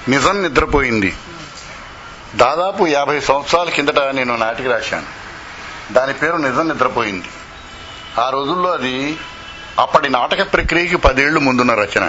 నిజం నిద్రపోయింది దాదాపు యాభై సంవత్సరాల కిందట నేను నాటికి రాశాను దాని పేరు నిజం నిద్రపోయింది ఆ రోజుల్లో అది అప్పటి నాటక ప్రక్రియకి పదేళ్లు ముందున్న రచన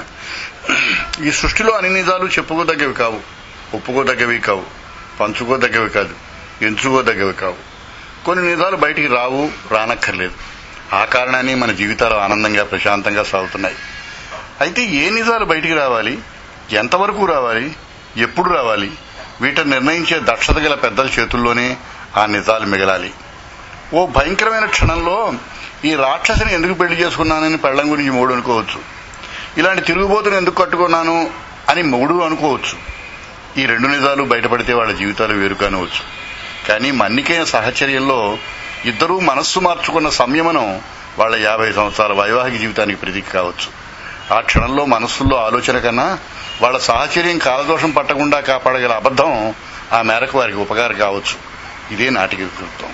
ఈ సృష్టిలో అన్ని నిజాలు చెప్పుకోదగ్గవి కావు ఒప్పుకోదగ్గవి కావు పంచుకోదగ్గవి కాదు ఎంచుకోదగ్గవి కావు కొన్ని నిజాలు బయటికి రావు రానక్కర్లేదు ఆ కారణాన్ని మన జీవితాలు ఆనందంగా ప్రశాంతంగా సాగుతున్నాయి అయితే ఏ నిజాలు బయటికి రావాలి ఎంతవరకు రావాలి ఎప్పుడు రావాలి వీటిని నిర్ణయించే దక్షత గల పెద్దల చేతుల్లోనే ఆ నిజాలు మిగలాలి ఓ భయంకరమైన క్షణంలో ఈ రాక్షసిని ఎందుకు పెళ్లి చేసుకున్నానని పెళ్లం గురించి మూడు అనుకోవచ్చు ఇలాంటి తిరుగుబోతును ఎందుకు కట్టుకున్నాను అని మూడు అనుకోవచ్చు ఈ రెండు నిజాలు బయటపడితే వాళ్ళ జీవితాలు వేరు కానవచ్చు కానీ మన్నికైన సహచర్యంలో ఇద్దరూ మనస్సు మార్చుకున్న సంయమనం వాళ్ళ యాభై సంవత్సరాల వైవాహిక జీవితానికి ప్రతీక కావచ్చు ఆ క్షణంలో మనస్సుల్లో ఆలోచన కన్నా వాళ్ళ సాహచర్యం కాలదోషం పట్టకుండా కాపాడగల అబద్ధం ఆ మేరకు వారికి ఉపకారం కావచ్చు ఇదే నాటిక వృత్తం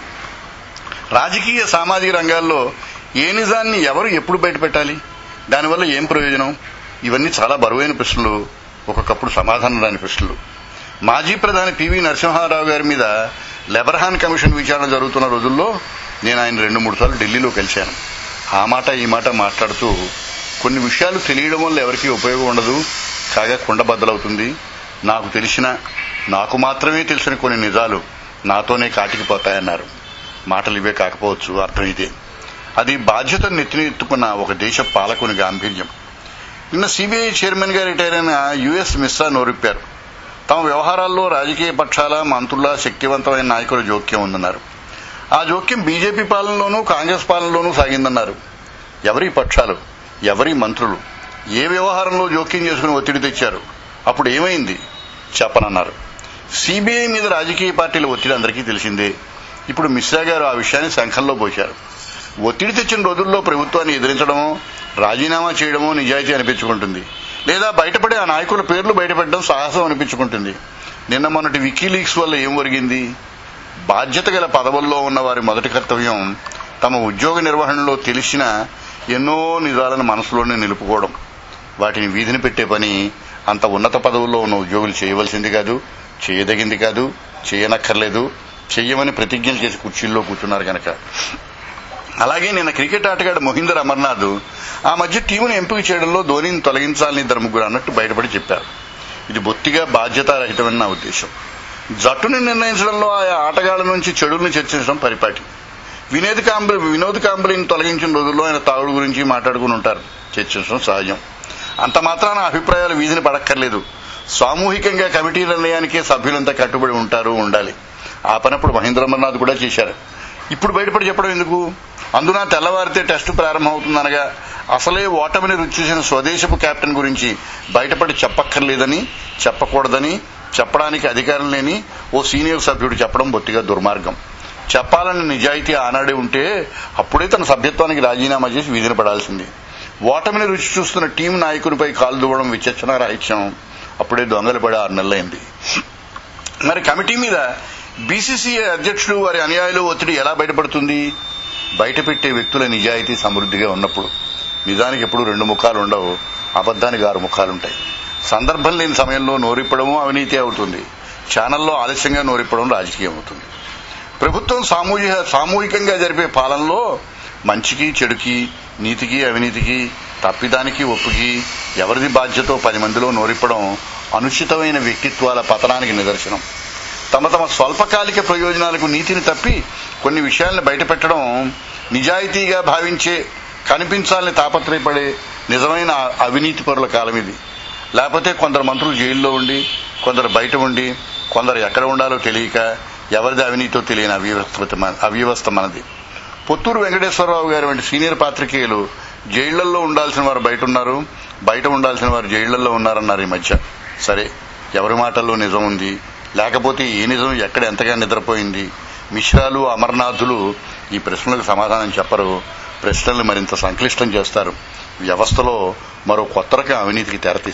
రాజకీయ సామాజిక రంగాల్లో ఏ నిజాన్ని ఎవరు ఎప్పుడు బయటపెట్టాలి దానివల్ల ఏం ప్రయోజనం ఇవన్నీ చాలా బరువైన ప్రశ్నలు ఒక్కొక్కప్పుడు సమాధానం రాని ప్రశ్నలు మాజీ ప్రధాని పివి నరసింహారావు గారి మీద లెబర్హాన్ కమిషన్ విచారణ జరుగుతున్న రోజుల్లో నేను ఆయన రెండు మూడు సార్లు ఢిల్లీలో కలిశాను ఆ మాట ఈ మాట మాట్లాడుతూ కొన్ని విషయాలు తెలియడం వల్ల ఎవరికీ ఉపయోగం ఉండదు కాగా కుండబద్దలవుతుంది నాకు తెలిసిన నాకు మాత్రమే తెలిసిన కొన్ని నిజాలు నాతోనే కాటికిపోతాయన్నారు మాటలు ఇవే కాకపోవచ్చు అర్థం ఇదే అది బాధ్యతను నెత్తిన ఎత్తుకున్న ఒక దేశ పాలకుని గాంభీర్యం నిన్న సిబిఐ చైర్మన్ గా రిటైర్ అయిన యుఎస్ మిశ్రా నోరిప్పారు తమ వ్యవహారాల్లో రాజకీయ పక్షాల మంత్రుల శక్తివంతమైన నాయకుల జోక్యం ఉందన్నారు ఆ జోక్యం బీజేపీ పాలనలోనూ కాంగ్రెస్ పాలనలోనూ సాగిందన్నారు ఎవరి పక్షాలు ఎవరి మంత్రులు ఏ వ్యవహారంలో జోక్యం చేసుకుని ఒత్తిడి తెచ్చారు అప్పుడు ఏమైంది చెప్పనన్నారు సిబిఐ మీద రాజకీయ పార్టీల ఒత్తిడి అందరికీ తెలిసిందే ఇప్పుడు మిశ్రా గారు ఆ విషయాన్ని శంఖంలో పోశారు ఒత్తిడి తెచ్చిన రోజుల్లో ప్రభుత్వాన్ని ఎదిరించడమో రాజీనామా చేయడమో నిజాయితీ అనిపించుకుంటుంది లేదా బయటపడే ఆ నాయకుల పేర్లు బయటపెట్టడం సాహసం అనిపించుకుంటుంది నిన్న మొన్నటి వికీలీక్స్ వల్ల ఏం ఒరిగింది బాధ్యత గల పదవుల్లో ఉన్న వారి మొదటి కర్తవ్యం తమ ఉద్యోగ నిర్వహణలో తెలిసిన ఎన్నో నిజాలను మనసులోనే నిలుపుకోవడం వాటిని వీధిని పెట్టే పని అంత ఉన్నత పదవుల్లో ఉన్న ఉద్యోగులు చేయవలసింది కాదు చేయదగింది కాదు చేయనక్కర్లేదు చెయ్యమని ప్రతిజ్ఞలు చేసి కుర్చీల్లో కూర్చున్నారు కనుక అలాగే నిన్న క్రికెట్ ఆటగాడు మొహిందర్ అమర్నాథ్ ఆ మధ్య టీమును ఎంపిక చేయడంలో ధోనిని తొలగించాలని ఇద్దరు ముగ్గురు అన్నట్టు బయటపడి చెప్పారు ఇది బొత్తిగా బాధ్యతారహితమని నా ఉద్దేశం జట్టుని నిర్ణయించడంలో ఆయా ఆటగాళ్ల నుంచి చెడుల్ని చర్చించడం పరిపాటి వినోద్ కాంబ్లీ వినోద్ కాంబ్లీని తొలగించిన రోజుల్లో ఆయన తాగుడు గురించి మాట్లాడుకుని ఉంటారు చర్చించడం సహజం అంత మాత్రాన అభిప్రాయాలు వీధిని పడక్కర్లేదు సామూహికంగా కమిటీ నిర్ణయానికే సభ్యులంతా కట్టుబడి ఉంటారు ఉండాలి ఆ పనప్పుడు మహేంద్ర అమర్నాథ్ కూడా చేశారు ఇప్పుడు బయటపడి చెప్పడం ఎందుకు అందున తెల్లవారితే టెస్టు ప్రారంభమవుతుందనగా అసలే ఓటమిని రుచి చూసిన స్వదేశపు కెప్టెన్ గురించి బయటపడి చెప్పక్కర్లేదని చెప్పకూడదని చెప్పడానికి అధికారం లేని ఓ సీనియర్ సభ్యుడు చెప్పడం బొత్తిగా దుర్మార్గం చెప్పాలని నిజాయితీ ఆనాడే ఉంటే అప్పుడే తన సభ్యత్వానికి రాజీనామా చేసి వీధిన పడాల్సింది ఓటమిని రుచి చూస్తున్న టీం నాయకునిపై కాలు దువ్వడం విచక్షణ రాహిత్యం అప్పుడే దొంగలు పడి ఆరు నెలలైంది మరి కమిటీ మీద బీసీసీఐ అధ్యక్షుడు వారి అనుయాయులు ఒత్తిడి ఎలా బయటపడుతుంది బయట పెట్టే వ్యక్తుల నిజాయితీ సమృద్ధిగా ఉన్నప్పుడు నిజానికి ఎప్పుడు రెండు ముఖాలు ఉండవు అబద్ధానికి ఆరు ముఖాలుంటాయి సందర్భం లేని సమయంలో నోరిప్పడము అవినీతి అవుతుంది ఛానల్లో ఆలస్యంగా నోరిప్పడం రాజకీయం అవుతుంది ప్రభుత్వం సామూహిక సామూహికంగా జరిపే పాలనలో మంచికి చెడుకి నీతికి అవినీతికి తప్పిదానికి ఒప్పుకి ఎవరిది బాధ్యతో పది మందిలో నోరిప్పడం అనుచితమైన వ్యక్తిత్వాల పతనానికి నిదర్శనం తమ తమ స్వల్పకాలిక ప్రయోజనాలకు నీతిని తప్పి కొన్ని విషయాలను బయటపెట్టడం నిజాయితీగా భావించే కనిపించాలని తాపత్రయపడే నిజమైన అవినీతి పరుల కాలం ఇది లేకపోతే కొందరు మంత్రులు జైల్లో ఉండి కొందరు బయట ఉండి కొందరు ఎక్కడ ఉండాలో తెలియక ఎవరిది అవినీతో తెలియని అవ్యవస్థ అవ్యవస్థ మనది పొత్తూరు వెంకటేశ్వరరావు గారి వంటి సీనియర్ పాత్రికేయులు జైళ్లలో ఉండాల్సిన వారు బయట ఉన్నారు బయట ఉండాల్సిన వారు జైళ్లలో ఉన్నారన్నారు ఈ మధ్య సరే ఎవరి మాటల్లో నిజం ఉంది లేకపోతే ఏ నిజం ఎక్కడ ఎంతగా నిద్రపోయింది మిశ్రాలు అమర్నాథులు ఈ ప్రశ్నలకు సమాధానం చెప్పరు ప్రశ్నలు మరింత సంక్లిష్టం చేస్తారు వ్యవస్థలో మరో కొత్త రకం అవినీతికి తెరతీస్తారు